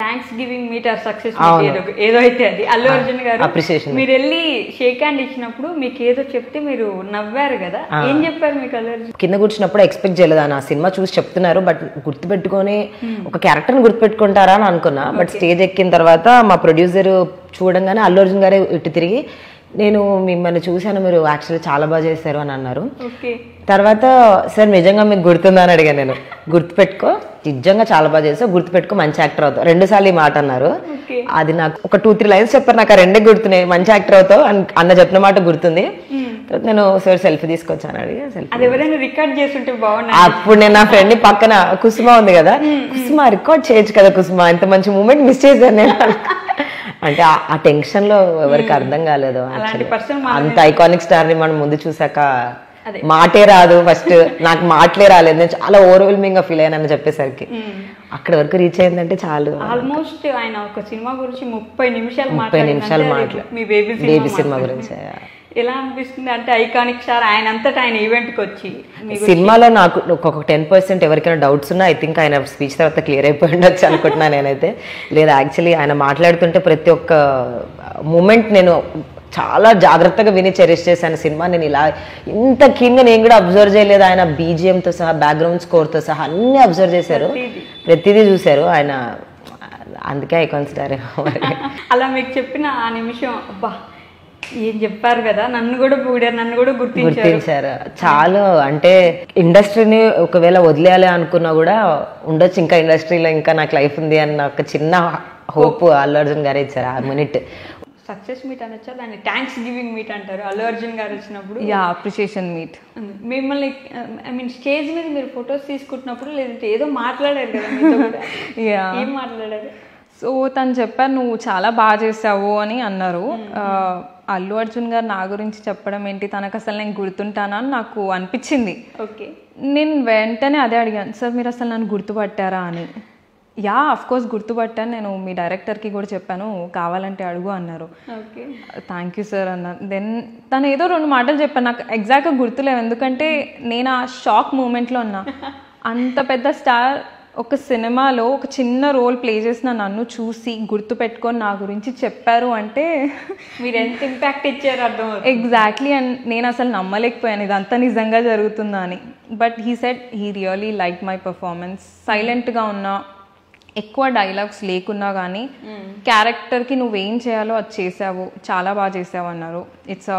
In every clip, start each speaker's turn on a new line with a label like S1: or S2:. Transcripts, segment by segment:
S1: Thanks thanksgiving meet or success
S2: అవును.
S1: ఏదో ఏదో అయితే అది అల్లు అర్జున్ గారు
S2: appreciation.
S1: మీరు వెళ్ళి షేక్ హ్యాండ్ ఇచ్చినప్పుడు మీకు ఏదో చెప్తే మీరు నవ్వారు కదా ఏం చెప్పారు మీకు అల్లు అర్జున్
S2: కింద కూర్చున్నప్పుడు ఎక్స్పెక్ట్ చేయలేదు ఆ సినిమా చూసి చెప్తున్నారు బట్ గుర్తుపెట్టుకొని ఒక క్యారెక్టర్ని గుర్తుపెట్టుకుంటారా అని అనుకున్నా బట్ స్టేజ్ ఎక్కిన తర్వాత మా ప్రొడ్యూసర్ చూడంగానే అల్లు అర్జున్ గారే ఇటు తిరిగి నేను మిమ్మల్ని చూశాను మీరు యాక్చువల్లీ చాలా బాగా చేశారు అని అన్నారు
S1: ఓకే
S2: తర్వాత సార్ నిజంగా మీకు గుర్తుందా అని అడిగాను నేను గుర్తుపెట్టుకో నిజంగా చాలా బాగా చేస్తావు గుర్తుపెట్టుకో మంచి యాక్టర్ అవుతావు రెండు సార్లు ఈ మాట అన్నారు
S1: ఓకే
S2: అది నాకు ఒక టూ త్రీ లైన్స్ చెప్పారు నాకు ఆ రెండే గుర్తున్నాయి మంచి యాక్టర్ అవుతావు అన్- అన్న చెప్పిన మాట గుర్తుంది తర్వాత నేను సార్ సెల్ఫీ తీసుకొచ్చాను అడిగి సెల్ఫీ
S1: అది ఎవరైనా రికార్డ్ చేస్తుంటే బాగున్నా
S2: అప్పుడు నేను నా ఫ్రెండ్ పక్కన కుసుమ ఉంది కదా కుసుమ రికార్డ్ చేయొచ్చు కదా కుసుమ ఇంత మంచి మూమెంట్ మిస్ చేశాను నేను అంటే ఆ- ఆ టెన్షన్ లో ఎవరికి అర్థం కాలేదు
S1: అలాంటి
S2: actually.
S1: పర్సన్
S2: అంత ఐకానిక్ స్టార్ ని మనం ముందు చూసాక
S1: అదే.
S2: మాటే రాదు ఫస్ట్ నాకు మాటలే రాలేదు నేను చాలా ఓవర్వెల్మింగ్ గా ఫీల్ అయ్యానని చెప్పేసరికి అక్కడ వరకు రీచ్ అయిందంటే చాలు
S1: ఆల్మోస్ట్ ఆయన ఒక సినిమా గురించి ముప్పై నిమిషాలు
S2: ముప్పై నిమిషాలు
S1: మాట్లాడిందంటే అది
S2: మాట్లా-
S1: మీ బేబీ
S2: బేబీ సినిమా గురించి
S1: ఎలా అనిపిస్తుంది అంటే ఐకానిక్ స్టార్ ఆయన అంతటా ఆయన ఈవెంట్ కి వచ్చి మీకు
S2: సినిమాలో నాకు ఒక టెన్ పర్సెంట్ ఎవరికైనా డౌట్స్ ఉన్నా ఐ థింక్ ఆయన స్పీచ్ తర్వాత క్లియర్ అయిపోయి ఉండొచ్చు అనుకుంటున్నాను నేనైతే లేదా యాక్చువల్లీ ఆయన మాట్లాడుతుంటే ప్రతి ఒక్క మూమెంట్ నేను చాలా జాగ్రత్తగా విని చెరిష్ చేశాను సినిమా నేను ఇలా ఇంత కీన్గా నేను కూడా అబ్జర్వ్ చేయలేదు ఆయన బీజిఎంతో సహా బ్యాక్గ్రౌండ్ స్కోర్తో సహా అన్ని అబ్జర్వ్ చేశారు
S1: ప్రతిదీ.
S2: ప్రతిదీ చూశారు ఆయన అందుకే ఐకాన్ స్టార్
S1: అలా మీకు చెప్పిన ఆ నిమిషం అబ్బా ఏం చెప్పారు కదా నన్ను కూడా పొగిడారు నన్ను కూడా గుర్తించారు
S2: గుర్తించారు చాలా అంటే ఇండస్ట్రీని ఒకవేళ వదిలేయాలి అనుకున్నా కూడా ఉండొచ్చు ఇంకా ఇండస్ట్రీలో ఇంకా నాకు లైఫ్ ఉంది అన్న ఒక చిన్న హోప్ అల్లు అర్జున్ గారే ఇచ్చారు ఆ మినిట్
S1: సక్సెస్ మీట్ అనొచ్చా దాన్ని థ్యాంక్స్ గివింగ్ మీట్ అంటారు అల్లు అర్జున్ గారు వచ్చినప్పుడు
S3: యా అప్రిషియేషన్ మీట్
S1: మిమ్మల్ని ఐ మీన్ స్టేజ్ మీద మీరు ఫొటోస్ తీసుకుంటున్నప్పుడు లేదంటే ఏదో మాట్లాడారు కదా మీతో కూడా
S3: యా
S1: ఏం మాట్లాడారు
S3: సో తను చెప్పారు నువ్వు చాలా బాగా చేసావు అని అన్నారు ఆ, అల్లు అర్జున్ గారు నా గురించి చెప్పడం ఏంటి తనకు అసలు నేను గుర్తుంటానా అని నాకు అనిపించింది
S1: ఓకే
S3: నేను వెంటనే అదే అడిగాను సార్ మీరు అసలు నన్ను గుర్తుపట్టారా అని యా అఫ్ కోర్స్ గుర్తుపట్టాను నేను మీ డైరెక్టర్కి కూడా చెప్పాను కావాలంటే అడుగు అన్నారు
S1: ఓకే
S3: థ్యాంక్ యూ సార్ అన్న దెన్ తను ఏదో రెండు మాటలు చెప్పాను నాకు ఎగ్జాక్ట్గా గుర్తులేవు ఎందుకంటే నేను ఆ షాక్ మూమెంట్లో ఉన్నా అంత పెద్ద స్టార్ ఒక సినిమాలో ఒక చిన్న రోల్ ప్లే చేసిన నన్ను చూసి గుర్తు పెట్టుకొని నా గురించి చెప్పారు అంటే
S1: మీరు ఎంత ఇంపాక్ట్ ఇచ్చారు అర్థం అవుతుంది
S3: ఎగ్జాక్ట్లీ అండ్ నేను అసలు నమ్మలేకపోయాను ఇదంతా నిజంగా జరుగుతుందా అని but he said he really like my performance సైలెంట్గా ఉన్నా ఎక్కువ డైలాగ్స్ లేకున్నా కానీ క్యారెక్టర్కి నువ్వేం చేయాలో అది చేసావు చాలా బాగా చేసావు అన్నారు it's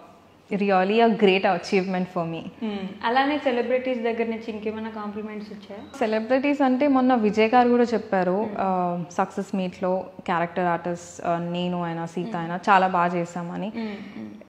S3: really a great achievement for me
S1: hmm. అలానే సెలబ్రిటీస్ దగ్గర నుంచి ఇంకేమైనా కాంప్లిమెంట్స్ వచ్చాయా
S3: సెలబ్రిటీస్ అంటే మొన్న విజయ్ గారు కూడా చెప్పారు సక్సెస్ మీట్లో క్యారెక్టర్ ఆర్టిస్ట్ నేను ఆయన సీత ఆయన చాలా బాగా చేసామని